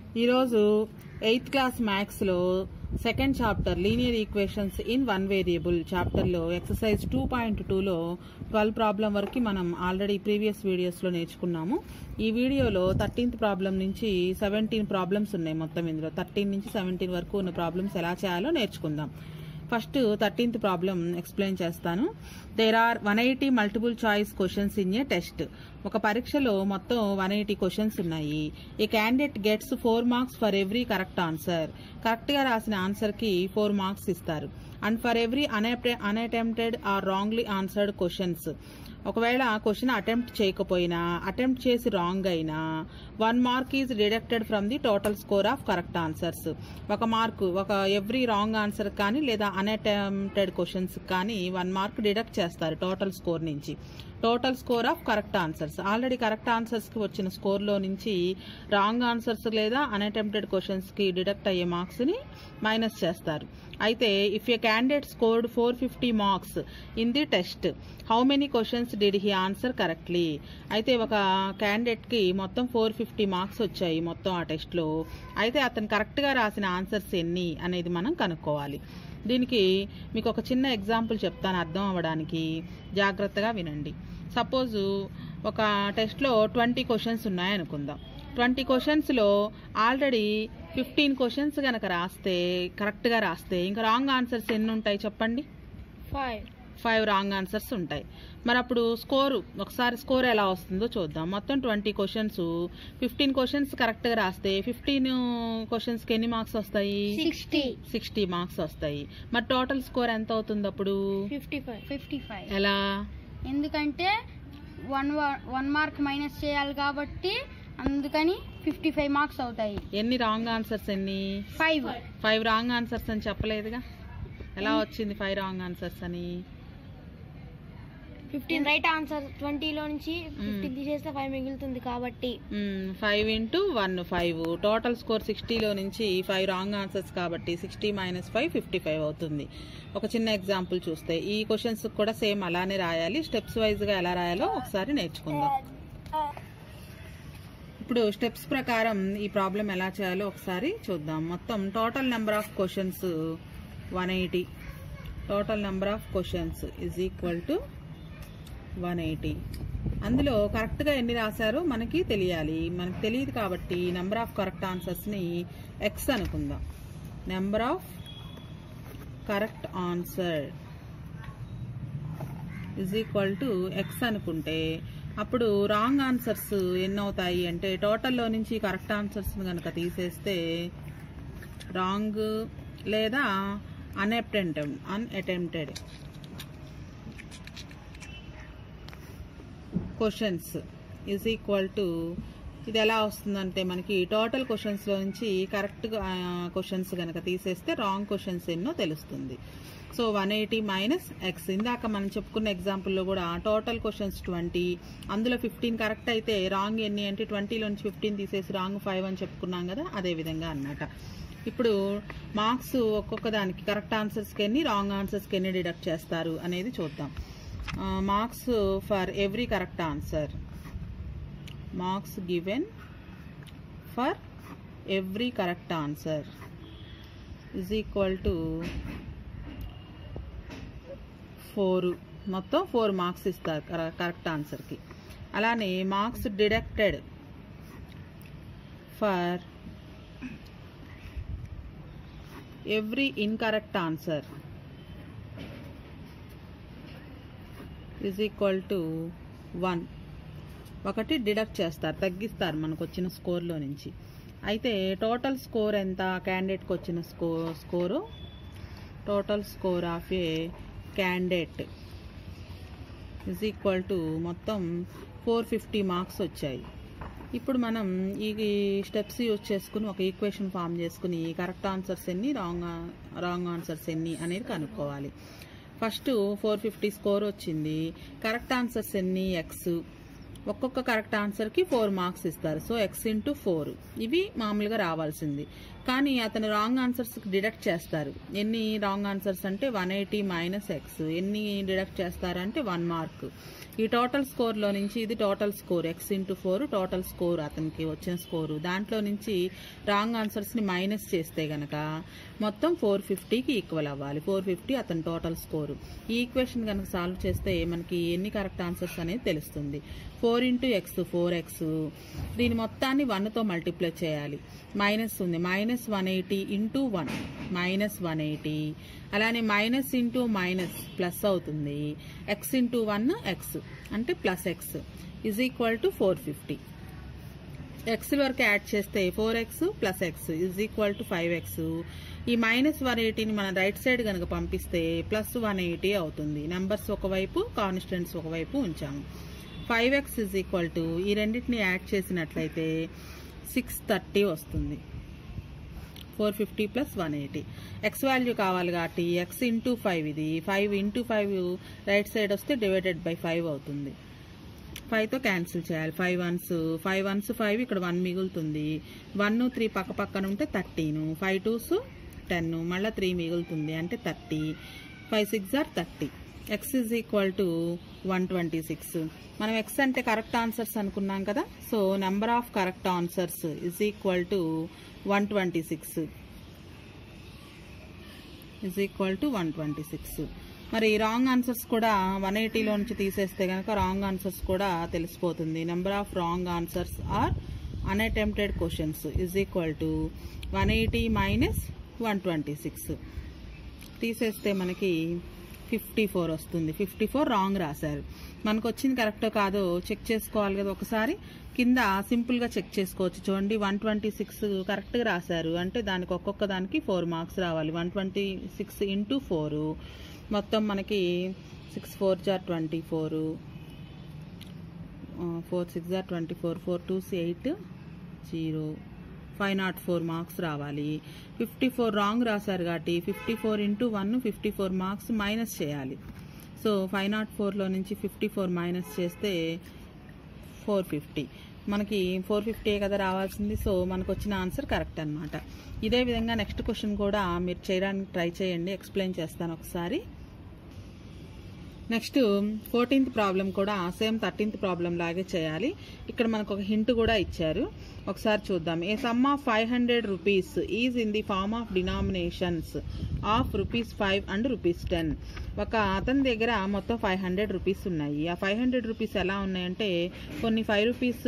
ఈరోజు eighth class maths లో second chapter linear equations in one variable chapter లో exercise two point టూలో twelve problem వరకు మనం ఆల్రెడీ ప్రీవియస్ వీడియోస్ లో నేర్చుకున్నాము ఈ వీడియోలో థర్టీన్త్ ప్రాబ్లం నుంచి సెవెంటీన్ ప్రాబ్లమ్స్ ఉన్నాయి మొత్తం ఇందులో థర్టీన్ నుంచి సెవెంటీన్ వరకు ఉన్న ప్రాబ్లమ్స్ ఎలా చేయాలో నేర్చుకుందాం ఫస్ట్ థర్టీన్త్ ప్రాబ్లం ఎక్స్ప్లెయిన్ చేస్తాను there are one eighty multiple choice questions in a test ఒక పరీక్షలో మొత్తం వన్ ఎయిటీ క్వశ్చన్స్ ఉన్నాయి ఈ candidate gets four marks for every correct answer correct గా రాసిన ఆన్సర్ కి ఫోర్ మార్క్స్ ఇస్తారు and for every unattempted or wrongly answered questions ఒకవేళ క్వశ్చన్ అటెంప్ట్ చేయకపోయినా అటెంప్ట్ చేసి రాంగ్ అయినా one mark is deducted from the total score of correct answers ఒక mark ఒక ఎవ్రీ రాంగ్ ఆన్సర్ కానీ లేదా అన్అటెంప్టెడ్ క్వశ్చన్స్ కానీ వన్ మార్క్ డిడక్ట్ చేస్తారు టోటల్ స్కోర్ నుంచి total score of correct answers already correct answers కి వచ్చిన స్కోర్ లో నుంచి రాంగ్ ఆన్సర్స్ లేదా అన్అటెంప్టెడ్ క్వశ్చన్స్ కి డిడక్ట్ అయ్యే మార్క్స్ ని మైనస్ చేస్తారు అయితే if a candidate scored four fifty marks in the test how many questions did he answer correctly అయితే ఒక క్యాండిడేట్ కి మొత్తం ఫోర్ ఫిఫ్టీ మార్క్స్ వచ్చాయి మొత్తం ఆ టెస్ట్ లో అయితే అతను కరెక్ట్ గా రాసిన ఆన్సర్స్ ఎన్ని అనేది మనం కనుక్కోవాలి దీనికి మీకు ఒక చిన్న ఎగ్జాంపుల్ చెప్తాను అర్థం అవ్వడానికి జాగ్రత్తగా వినండి సపోజ్ ఒక టెస్ట్లో ట్వంటీ క్వశ్చన్స్ ఉన్నాయనుకుందాం ట్వంటీ క్వశ్చన్స్లో ఆల్రెడీ ఫిఫ్టీన్ క్వశ్చన్స్ కనుక రాస్తే కరెక్ట్గా రాస్తే ఇంకా రాంగ్ ఆన్సర్స్ ఎన్ని ఉంటాయి చెప్పండి ఫైవ్ ఫైవ్ రాంగ్ ఆన్సర్స్ ఉంటాయి మరి అప్పుడు స్కోర్ ఒకసారి స్కోర్ ఎలా వస్తుందో చూద్దాం మొత్తం ట్వంటీ క్వశ్చన్స్ ఫిఫ్టీన్ క్వశ్చన్స్ కరెక్ట్గా రాస్తే ఫిఫ్టీన్ క్వశ్చన్స్కి ఎన్ని మార్క్స్ వస్తాయి సిక్స్టీ సిక్స్టీ మార్క్స్ వస్తాయి మరి టోటల్ స్కోర్ ఎంత అవుతుంది అప్పుడు ఫిఫ్టీ ఫైవ్ ఫిఫ్టీ ఫైవ్ ఎలా ఎందుకంటే వన్ వన్ మార్క్ మైనస్ చేయాలి కాబట్టి అందుకని ఫిఫ్టీ ఫైవ్ మార్క్స్ అవుతాయి ఎన్ని రాంగ్ ఆన్సర్స్ ఎన్ని ఫైవ్ ఫైవ్ రాంగ్ ఆన్సర్స్ అని చెప్పలేదుగా ఎలా వచ్చింది ఫైవ్ రాంగ్ ఆన్సర్స్ అని ఫిఫ్టీన్ రైట్ ఆన్సర్ ట్వంటీలో నుంచి ఫిఫ్టీన్ తీసేస్తే ఫైవ్ మిగులుతుంది కాబట్టి five into one five total score సిక్స్టీలో నుంచి ఫైవ్ రాంగ్ ఆన్సర్స్ కాబట్టి sixty minus five fifty five అవుతుంది ఒక చిన్న ఎగ్జాంపుల్ చూస్తే ఈ క్వశ్చన్స్ కూడా సేమ్ అలానే రాయాలి స్టెప్స్ వైజ్ గా ఎలా రాయాలో ఒకసారి నేర్చుకుందాం ఇప్పుడు స్టెప్స్ ప్రకారం ఈ ప్రాబ్లం ఎలా చేయాలో ఒకసారి చూద్దాం మొత్తం total number of questions one eighty total number of questions is equal to one eighty అందులో కరెక్ట్గా ఎన్ని రాశారో మనకి తెలియాలి మనకి తెలియదు కాబట్టి నెంబర్ ఆఫ్ కరెక్ట్ ఆన్సర్స్ని ఎక్స్ అనుకుందాం number of correct answer is equal to x అనుకుంటే అప్పుడు రాంగ్ ఆన్సర్స్ ఎన్ని అవుతాయి అంటే టోటల్లో నుంచి కరెక్ట్ ఆన్సర్స్ కనుక తీసేస్తే రాంగ్ లేదా unattempted unattempted questions is equal to ఇది ఎలా వస్తుందంటే మనకి టోటల్ క్వశ్చన్స్ లో నుంచి కరెక్ట్ క్వశ్చన్స్ కనుక తీసేస్తే రాంగ్ క్వశ్చన్స్ ఎన్నో తెలుస్తుంది so one eighty minus x ఇందాక మనం చెప్పుకున్న ఎగ్జాంపుల్లో కూడా టోటల్ క్వశ్చన్స్ ట్వంటీ అందులో ఫిఫ్టీన్ కరెక్ట్ అయితే రాంగ్ ఎన్ని అంటే ట్వంటీలో నుంచి ఫిఫ్టీన్ తీసేసి రాంగ్ ఫైవ్ అని చెప్పుకున్నాం కదా అదే విధంగా అన్నమాట ఇప్పుడు మార్క్స్ ఒక్కొక్క దానికి కరెక్ట్ ఆన్సర్స్కి ఎన్ని రాంగ్ ఆన్సర్స్కి ఎన్ని డిడక్ట్ చేస్తారు అనేది చూద్దాం marks for every correct answer marks given for every correct answer is equal to four మొత్తం ఫోర్ మార్క్స్ ఇస్తారు కరెక్ట్ ఆన్సర్కి అలానే marks deducted for every incorrect answer is equal to one ఒకటి డిడక్ట్ చేస్తారు తగ్గిస్తారు మనకు వచ్చిన స్కోర్లో నుంచి అయితే టోటల్ స్కోర్ ఎంత క్యాండిడేట్కి వచ్చిన స్కో score total score of a candidate is equal to మొత్తం ఫోర్ ఫిఫ్టీ మార్క్స్ వచ్చాయి ఇప్పుడు మనం ఈ స్టెప్స్ యూజ్ చేసుకుని ఒక ఈక్వేషన్ ఫామ్ చేసుకుని కరెక్ట్ ఆన్సర్స్ ఎన్ని రాంగ్ రాంగ్ ఆన్సర్స్ ఎన్ని అనేది కనుక్కోవాలి ఫస్ట్ ఫోర్ ఫిఫ్టీ స్కోర్ వచ్చింది కరెక్ట్ ఆన్సర్స్ ఎన్ని ఎక్స్ ఒక్కొక్క కరెక్ట్ ఆన్సర్కి ఫోర్ మార్క్స్ ఇస్తారు సో ఎక్స్ ఇంటూ ఫోర్ ఇవి మామూలుగా రావాల్సింది కానీ అతను రాంగ్ ఆన్సర్స్ డిడక్ట్ చేస్తారు ఎన్ని రాంగ్ ఆన్సర్స్ అంటే వన్ ఎయిటీ మైనస్ ఎక్స్ ఎన్ని డిడక్ట్ చేస్తారంటే వన్ మార్క్ ఈ టోటల్ స్కోర్లో నుంచి ఇది total score x into four total score అతనికి వచ్చిన స్కోరు దాంట్లో నుంచి రాంగ్ ఆన్సర్స్ని మైనస్ చేస్తే గనక మొత్తం ఫోర్ ఫిఫ్టీకి ఈక్వల్ అవ్వాలి ఫోర్ ఫిఫ్టీ అతని టోటల్ స్కోరు ఈ ఈక్వేషన్ కనుక సాల్వ్ చేస్తే మనకి ఎన్ని కరెక్ట్ ఆన్సర్స్ అనేది తెలుస్తుంది four into x four x దీని మొత్తాన్ని వన్తో మల్టిప్లై చేయాలి మైనస్ ఉంది minus one eighty into one minus one eighty అలానే మైనస్ ఇంటూ మైనస్ ప్లస్ అవుతుంది ఎక్స్ ఇంటూ వన్ ఎక్స్ అంటే plus x is equal to four fifty x వరకు add చేస్తే four x plus x is equal to five X ఈ minus one ఎయిటీని మనం right side కనుక పంపిస్తే ప్లస్ వన్ ఎయిటీ అవుతుంది నెంబర్స్ ఒకవైపు కాన్స్టెంట్స్ ఒకవైపు ఉంచాము five x is equal to ఈ రెండింటిని యాడ్ చేసినట్లయితే సిక్స్ థర్టీ వస్తుంది four fifty plus one eighty x value కావాలి కాబట్టి ఎక్స్ ఇంటూ ఫైవ్ ఇది five into five right side వస్తే డివైడెడ్ బై ఫైవ్ అవుతుంది ఫైవ్తో క్యాన్సిల్ చేయాలి five ones five ones five ఇక్కడ వన్ మిగులుతుంది వన్ త్రీ పక్క పక్కన ఉంటే థర్టీను ఫైవ్ టూస్ టెన్ మళ్ళీ త్రీ మిగులుతుంది అంటే thirty five six or thirty x is equal to one twenty six మనం ఎక్స్ అంటే కరెక్ట్ ఆన్సర్స్ అనుకున్నాం కదా so number of correct answers is equal to one twenty six is equal to one twenty six మరి wrong answers కూడా one ఎయిటీలో నుంచి తీసేస్తే కనుక రాంగ్ ఆన్సర్స్ కూడా తెలిసిపోతుంది number of wrong answers or unattempted questions is equal to one eighty minus one twenty six తీసేస్తే మనకి ఫిఫ్టీ ఫోర్ వస్తుంది ఫిఫ్టీ ఫోర్ రాంగ్ రాశారు మనకు వచ్చింది కరెక్టో కాదో చెక్ చేసుకోవాలి కదా ఒకసారి కింద సింపుల్గా చెక్ చేసుకోవచ్చు చూడండి వన్ ట్వంటీ సిక్స్ కరెక్ట్గా రాశారు అంటే దానికి ఒక్కొక్క దానికి ఫోర్ మార్క్స్ రావాలి one twenty six into four మొత్తం మనకి six four are twenty four four six are twenty four four two eight zero five nought four marks రావాలి ఫిఫ్టీ ఫోర్ రాంగ్ రాశారు కాబట్టి fifty four into one fifty four marks minus చేయాలి so five nought ఫోర్లో నుంచి fifty four minus చేస్తే four fifty మనకి four fifty కదా రావాల్సింది సో మనకు వచ్చిన ఆన్సర్ కరెక్ట్ అనమాట ఇదే విధంగా నెక్స్ట్ క్వశ్చన్ కూడా మీరు చేయడానికి ట్రై చేయండి ఎక్స్ప్లెయిన్ చేస్తాను ఒకసారి నెక్స్ట్ ఫోర్టీన్త్ ప్రాబ్లం కూడా సేమ్ థర్టీన్త్ ప్రాబ్లం లాగే చేయాలి ఇక్కడ మనకు ఒక హింట్ కూడా ఇచ్చారు ఒకసారి చూద్దాం a sum of five hundred rupees is in the form of denominations of rupees five and rupees ten ఒక అతని దగ్గర మొత్తం ఫైవ్ హండ్రెడ్ రూపీస్ ఉన్నాయి ఆ ఫైవ్ హండ్రెడ్ రూపీస్ ఎలా ఉన్నాయంటే కొన్ని ఫైవ్ రూపీస్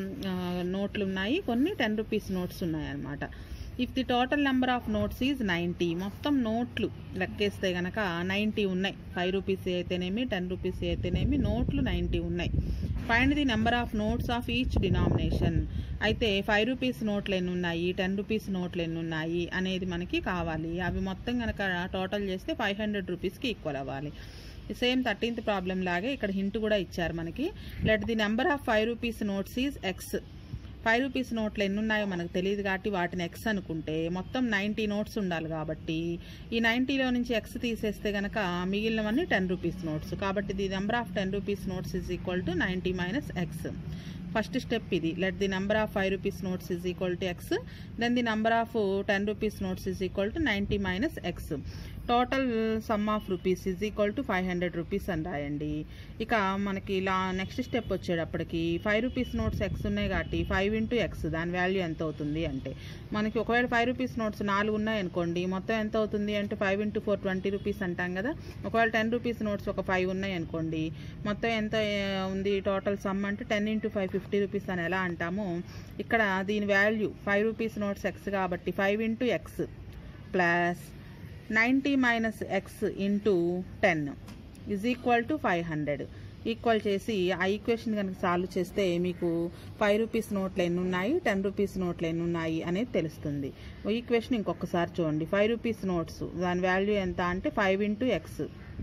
నోట్లు ఉన్నాయి కొన్ని టెన్ రూపీస్ నోట్స్ ఉన్నాయి అన్నమాట if the total number of notes is ninety మొత్తం నోట్లు లెక్కేస్తే గనక నైంటీ ఉన్నాయి ఫైవ్ రూపీస్ అయితేనేమి టెన్ రూపీస్ అయితేనేమి నోట్లు నైంటీ ఉన్నాయి find the number of notes of each denomination అయితే ఫైవ్ రూపీస్ నోట్లు ఎన్ని ఉన్నాయి టెన్ రూపీస్ నోట్లు ఎన్ని ఉన్నాయి అనేది మనకి కావాలి అవి మొత్తం కనుక టోటల్ చేస్తే ఫైవ్ హండ్రెడ్ రూపీస్కి ఈక్వల్ అవ్వాలి సేమ్ థర్టీన్త్ ప్రాబ్లం లాగే ఇక్కడ హింట్ కూడా ఇచ్చారు మనకి let the number of five rupees notes is x five rupees నోట్లు ఎన్ని ఉన్నాయో మనకు తెలియదు కాబట్టి వాటిని ఎక్స్ అనుకుంటే మొత్తం నైంటీ నోట్స్ ఉండాలి కాబట్టి ఈ నైంటీలో నుంచి ఎక్స్ తీసేస్తే కనుక మిగిలినవన్నీ టెన్ రూపీస్ నోట్స్ కాబట్టి the number of ten rupees notes is equal to ninety minus x first step ఇది let the number of five rupees notes is equal to x then the number of ten rupees notes is equal to ninety minus x total sum of rupees is equal to five hundred rupees అని రాయండి ఇక మనకి లా next step వచ్చేటప్పటికి five rupees notes x ఉన్నాయి కాబట్టి five into x దాని value ఎంత అవుతుంది అంటే మనకి ఒకవేళ ఫైవ్ రూపీస్ నోట్స్ నాలుగు ఉన్నాయి అనుకోండి మొత్తం ఎంత అవుతుంది అంటే five into four twenty rupees అంటాం కదా ఒకవేళ టెన్ రూపీస్ నోట్స్ ఒక ఫైవ్ ఉన్నాయి అనుకోండి మొత్తం ఎంత ఆ, ఉంది టోటల్ సమ్ అంటే ten into five fifty rupees అని ఎలా అంటామో ఇక్కడ దీని value five rupees notes x కాబట్టి five into x plus ninety minus x into ten is equal to five hundred equal చేసి ఆ ఈక్వేషన్ కనుక సాల్వ్ చేస్తే మీకు ఫైవ్ రూపీస్ నోట్లు ఎన్ని ఉన్నాయి టెన్ రూపీస్ నోట్లు ఎన్ని ఉన్నాయి అనేది తెలుస్తుంది ఈక్వేషన్ ఇంకొకసారి చూడండి ఫైవ్ రూపీస్ నోట్స్ దాని వాల్యూ ఎంత అంటే ఫైవ్ ఇంటూ ఎక్స్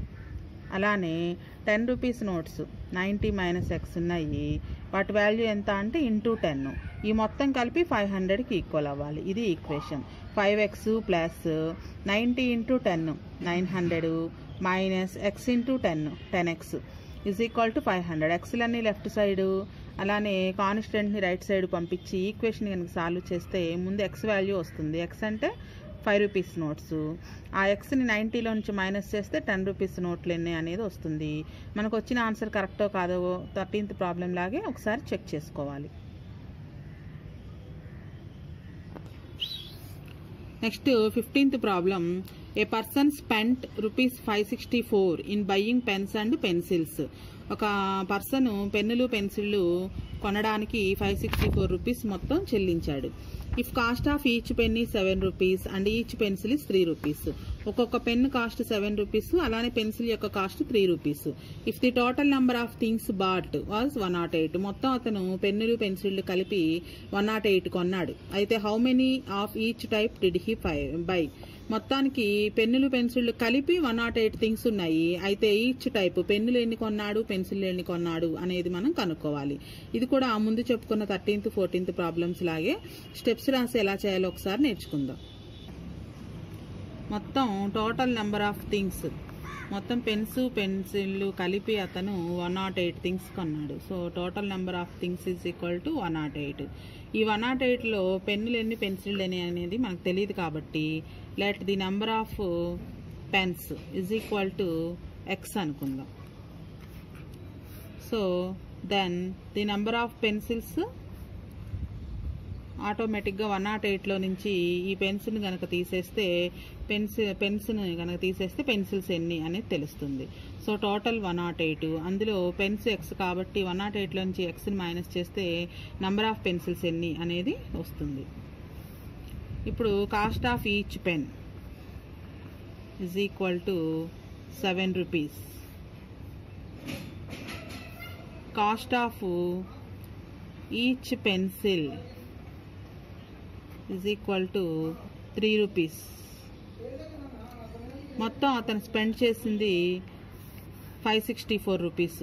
అలానే ten rupees notes ninety minus x ఉన్నాయి వాటి వాల్యూ ఎంత అంటే ఇంటూ టెన్ ఈ మొత్తం కలిపి ఫైవ్ హండ్రెడ్కి ఈక్వల్ అవ్వాలి ఇది equation five x plus ninety into ten nine hundred minus x into ten ten x is equal to five hundred ఎక్స్లన్నీ లెఫ్ట్ సైడ్ అలానే కాన్స్టెంట్ని రైట్ సైడ్ పంపించి ఈక్వేషన్ కనుక సాల్వ్ చేస్తే ముందు ఎక్స్ వాల్యూ వస్తుంది ఎక్స్ అంటే ఫైవ్ రూపీస్ నోట్స్ ఆ ఎక్స్ని నైంటీలో నుంచి మైనస్ చేస్తే టెన్ రూపీస్ నోట్లు ఎన్ని అనేది వస్తుంది మనకు వచ్చిన ఆన్సర్ కరెక్టో కాదో థర్టీన్త్ ప్రాబ్లం లాగే ఒకసారి చెక్ చేసుకోవాలి next fifteenth problem a person spent rupees five sixty four in buying pens and pencils ఒక పర్సన్ పెన్నులు పెన్సిళ్ళు కొనడానికి ఫైవ్ సిక్స్టీ ఫోర్ రూపీస్ మొత్తం చెల్లించాడు if cost of each pen ఈ seven rupees and each pencil is three rupees ఒక్కొక్క pen cost seven rupees అలానే pencil యొక్క cost three rupees if the total number of things bought was one nought eight మొత్తం అతను పెన్నులు పెన్సిళ్ళు కలిపి one nought eight కొన్నాడు అయితే how many of each type did he buy మొత్తానికి పెన్నులు పెన్సిళ్ళు కలిపి వన్ నాట్ ఎయిట్ థింగ్స్ ఉన్నాయి అయితే ఈచ్ టైప్ పెన్నులు ఎన్ని కొన్నాడు పెన్సిల్ ఎన్ని కొన్నాడు అనేది మనం కనుక్కోవాలి ఇది కూడా ముందు చెప్పుకున్న థర్టీన్త్ ఫోర్టీన్త్ ప్రాబ్లమ్స్ లాగే స్టెప్స్ రాసి ఎలా చేయాలో ఒకసారి నేర్చుకుందాం మొత్తం టోటల్ నెంబర్ ఆఫ్ థింగ్స్ మొత్తం పెన్స్ పెన్సిళ్ళు కలిపి అతను వన్ నాట్ ఎయిట్ థింగ్స్ కొన్నాడు so total number of things is equal to one nought eight ఈ వన్ నాట్ ఎయిట్లో పెన్నులు ఎన్ని పెన్సిళ్ళు ఎన్ని అనేది మనకు తెలియదు కాబట్టి let the number of pens is equal to x అనుకుందాం so then the number of pencils ఆటోమేటిక్గా వన్ నాట్ ఎయిట్లో నుంచి ఈ పెన్సిల్ని కనుక తీసేస్తే పెన్సిల్ పెన్స్ని కనుక తీసేస్తే పెన్సిల్స్ ఎన్ని అనేది తెలుస్తుంది so total one nought eight అందులో పెన్స్ ఎక్స్ కాబట్టి వన్ నాట్ ఎయిట్లో నుంచి ఎక్స్ని మైనస్ చేస్తే నంబర్ ఆఫ్ పెన్సిల్స్ ఎన్ని అనేది వస్తుంది ఇప్పుడు cost of each pen is equal to seven rupees cost of each pencil is equal to three rupees మొత్తం అతను స్పెండ్ చేసింది five sixty four rupees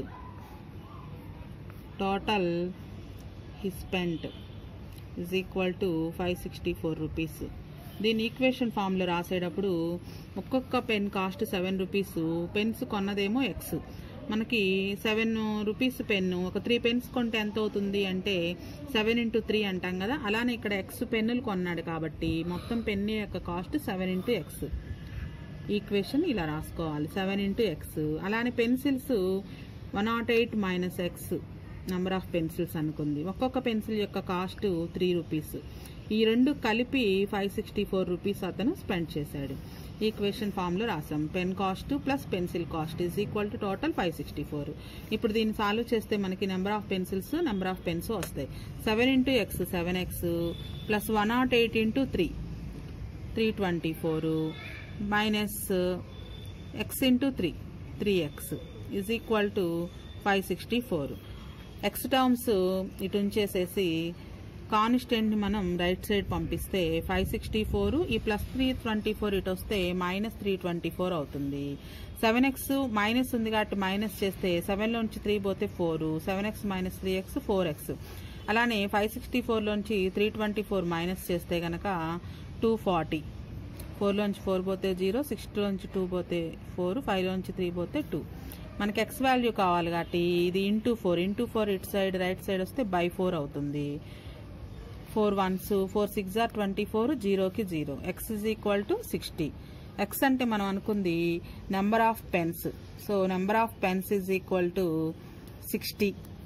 total he spent is equal to five sixty four rupees దీని equation ఫామ్లో రాసేటప్పుడు ఒక్కొక్క pen cost seven rupees pens కొన్నదేమో x మనకి seven rupees pen ఒక త్రీ పెన్స్ కొంటే ఎంత అవుతుంది అంటే సెవెన్ ఇంటూ త్రీ అంటాం కదా అలానే ఇక్కడ ఎక్స్ పెన్నులు కొన్నాడు కాబట్టి మొత్తం పెన్ను యొక్క cost seven into x equation ఇలా రాసుకోవాలి సెవెన్ ఇంటూ ఎక్స్ అలానే pencils one nought eight minus x number of pencils అనుకుంది ఒక్కొక్క పెన్సిల్ యొక్క కాస్ట్ త్రీ రూపీస్ ఈ రెండు కలిపి ఫైవ్ సిక్స్టీ ఫోర్ రూపీస్ అతను స్పెండ్ చేశాడు ఈక్వేషన్ ఫామ్లో రాసాం pen cost plus pencil cost is equal to total five sixty four ఇప్పుడు దీన్ని సాల్వ్ చేస్తే మనకి number of pencils number of pens వస్తాయి seven into x seven x plus one nought eight into three three twenty four minus x into three three x is equal to five sixty four x terms ఇటు ఉంచేసేసి కాన్స్టెంట్ని మనం right side పంపిస్తే five sixty four ఈ plus three twenty four ఇటు వస్తే minus three twenty four అవుతుంది seven x minus ఉంది కాబట్టి మైనస్ చేస్తే సెవెన్లోంచి త్రీ పోతే four seven x minus three x four x అలానే ఫైవ్ సిక్స్టీ ఫోర్లోంచి త్రీ ట్వంటీ ఫోర్ మైనస్ చేస్తే కనుక టూ ఫార్టీ ఫోర్లోంచి ఫోర్ పోతే జీరో సిక్స్టీలోంచి టూ పోతే ఫోర్ ఫైవ్లోంచి త్రీ పోతే టూ మనకి ఎక్స్ వాల్యూ కావాలి కాబట్టి ఇది ఇంటూ ఫోర్ ఇంటూ ఫోర్ ఇటు సైడ్ రైట్ సైడ్ వస్తే బై ఫోర్ అవుతుంది four ones four six or twenty four జీరోకి zero x is equal to sixty x అంటే మనం అనుకుంది number of pens so number of pens is equal to sixty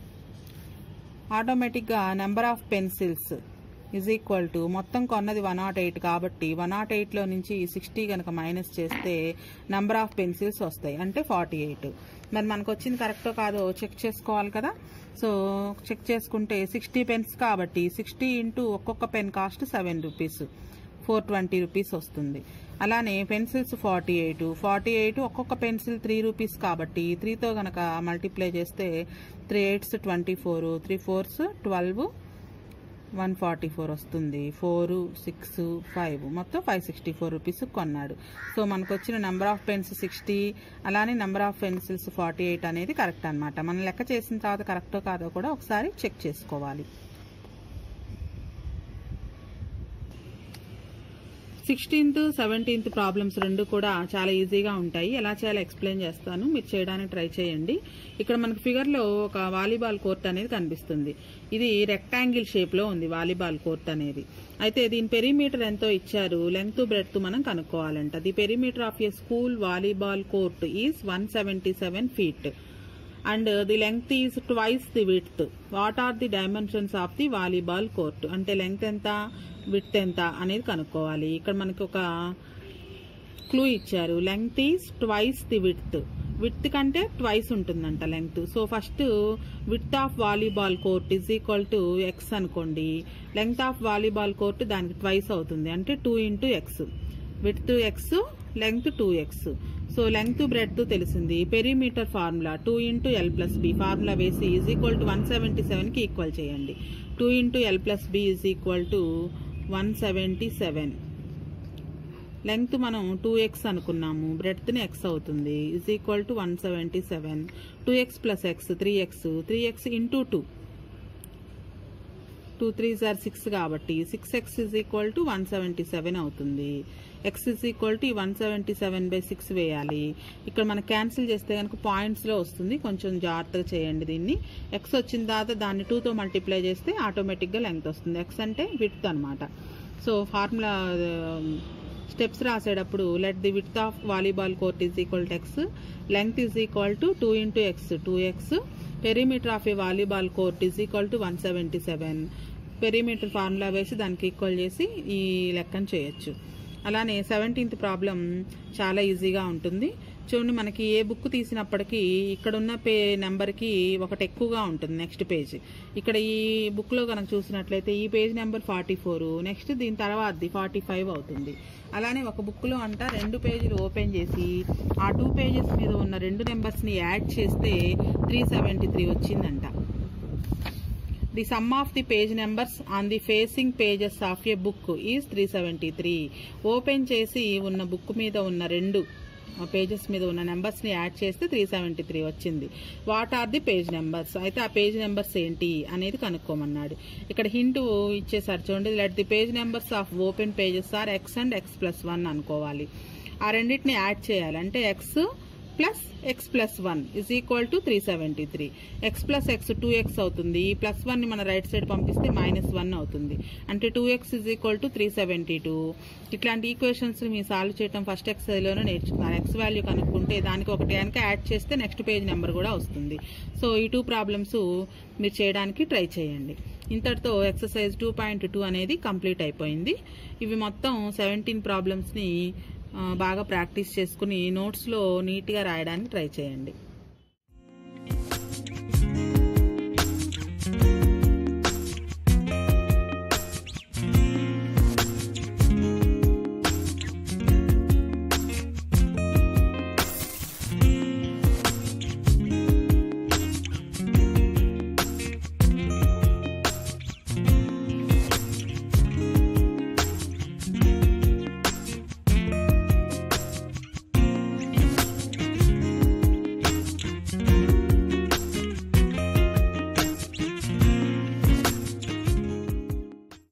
ఆటోమేటిక్గా number of pencils is equal to మొత్తం కొన్నది one nought eight కాబట్టి one nought ఎయిట్లో నుంచి సిక్స్టీ కనుక మైనస్ చేస్తే నెంబర్ ఆఫ్ పెన్సిల్స్ వస్తాయి అంటే ఫార్టీ ఎయిట్ మరి మనకు వచ్చింది కరెక్టో కాదో చెక్ చేసుకోవాలి కదా సో చెక్ చేసుకుంటే సిక్స్టీ పెన్స్ కాబట్టి సిక్స్టీ ఇంటూ ఒక్కొక్క pen cost seven rupees four twenty rupees వస్తుంది అలానే pencils forty eight forty eight ఒక్కొక్క పెన్సిల్ త్రీ రూపీస్ కాబట్టి త్రీతో గనక మల్టిప్లై చేస్తే three eights twenty four three fours twelve one forty four వస్తుంది ఫోర్ సిక్స్ ఫైవ్ మొత్తం ఫైవ్ సిక్స్టీ ఫోర్ రూపీస్ కొన్నాడు సో మనకు వచ్చిన నెంబర్ ఆఫ్ పెన్స్ సిక్స్టీ అలానే number of pencils forty eight అనేది కరెక్ట్ అనమాట మనం లెక్క చేసిన తర్వాత కరెక్టో కాదో కూడా ఒకసారి చెక్ చేసుకోవాలి సిక్స్టీన్త్ సెవెంటీన్త్ ప్రాబ్లమ్స్ రెండు కూడా చాలా ఈజీగా ఉంటాయి ఎలా చేయాలో ఎక్స్ప్లెయిన్ చేస్తాను మీరు చేయడానికి ట్రై చేయండి ఇక్కడ మనకి ఫిగర్ లో ఒక వాలీబాల్ కోర్ట్ అనేది కనిపిస్తుంది ఇది రెక్టాంగిల్ షేప్ లో ఉంది వాలీబాల్ కోర్ట్ అనేది అయితే దీని పెరిమీటర్ ఎంతో ఇచ్చారు లెంగ్త్ బ్రెడ్త్ మనం కనుక్కోవాలంట the perimeter of a school volleyball court is one seventy seven feet and the length is twice the width what are the dimensions of the volleyball court అంటే length ఎంత width ఎంత అనేది కనుక్కోవాలి ఇక్కడ మనకి ఒక క్లూ ఇచ్చారు length is twice the width width కంటే ట్వైస్ ఉంటుందంట length so first width of volleyball court is equal to x అనుకోండి లెంగ్త్ ఆఫ్ వాలీబాల్ కోర్ట్ దానికి ట్వైస్ అవుతుంది అంటే two into x width x length two x so length breadth తెలిసింది perimeter formula two into L plus B formula వేసి is equal to one seventy సెవెన్కి equal చేయండి two into L plus B is equal to one seventy seven length మనం two x అనుకున్నాము బ్రెడ్త్ని x అవుతుంది is equal to one seventy seven two x plus x three x three x into two two three jar six కాబట్టి six x is equal to one seventy seven అవుతుంది x is equal to one seventy seven by six వేయాలి ఇక్కడ మనం cancel చేస్తే కనుక పాయింట్స్లో వస్తుంది కొంచెం జాగ్రత్తగా చేయండి దీన్ని ఎక్స్ వచ్చిన తర్వాత దాన్ని టూతో మల్టిప్లై చేస్తే ఆటోమేటిక్గా లెంగ్త్ వస్తుంది ఎక్స్ అంటే విడ్త్ అనమాట సో ఫార్ములా స్టెప్స్ రాసేటప్పుడు let the width of volleyball court is equal to x length is equal to two into x two x perimeter of a volleyball court is equal to one seventy seven perimeter formula వేసి దానికి equal చేసి ఈ లెక్కను చేయొచ్చు అలానే seventeenth problem చాలా ఈజీగా ఉంటుంది చూడండి మనకి ఏ బుక్ తీసినప్పటికీ ఇక్కడ ఉన్న పే నెంబర్కి ఒకటి ఎక్కువగా ఉంటుంది నెక్స్ట్ పేజ్ ఇక్కడ ఈ బుక్లో కనుక చూసినట్లయితే ఈ page number forty four next దీని తర్వాతది ఫార్టీ ఫైవ్ అవుతుంది అలానే ఒక బుక్లో అంట రెండు పేజీలు ఓపెన్ చేసి ఆ టూ పేజెస్ మీద ఉన్న రెండు నెంబర్స్ని యాడ్ చేస్తే త్రీ సెవెంటీ త్రీ వచ్చిందంట the sum of the page numbers on the facing pages of a book is three seventy three open చేసి ఉన్న బుక్ మీద ఉన్న రెండు పేజెస్ మీద ఉన్న నెంబర్స్ ని యాడ్ చేస్తే త్రీ సెవెంటీ త్రీ వచ్చింది what are the page numbers అయితే ఆ పేజ్ నెంబర్స్ ఏంటి అనేది కనుక్కోమన్నాడు ఇక్కడ హింట్ ఇచ్చేసారు చూడండి let the page numbers of open pages are x and x plus one అనుకోవాలి ఆ రెండింటిని యాడ్ చేయాలి అంటే x plus x plus one is equal to three seventy three x plus x two x అవుతుంది ఈ plus one ని మన right side పంపిస్తే మైనస్ వన్ అవుతుంది అంటే two x is equal to three seventy two ఇట్లాంటి ఈక్వేషన్స్ మీ solve చేయడం ఫస్ట్ ఎక్సైలోనే నేర్చుకున్నారు ఎక్స్ వాల్యూ కనుక్కుంటే దానికి ఒకటి కనుక యాడ్ చేస్తే నెక్స్ట్ పేజ్ నెంబర్ కూడా వస్తుంది సో ఈ టూ ప్రాబ్లమ్స్ మీరు చేయడానికి ట్రై చేయండి ఇంతటితో ఎక్సర్సైజ్ టూ పాయింట్ టూ అనేది కంప్లీట్ అయిపోయింది ఇవి మొత్తం సెవెంటీన్ ప్రాబ్లమ్స్ని బాగా ప్రాక్టీస్ చేసుకుని నోట్స్లో నీట్గా రాయడానికి ట్రై చేయండి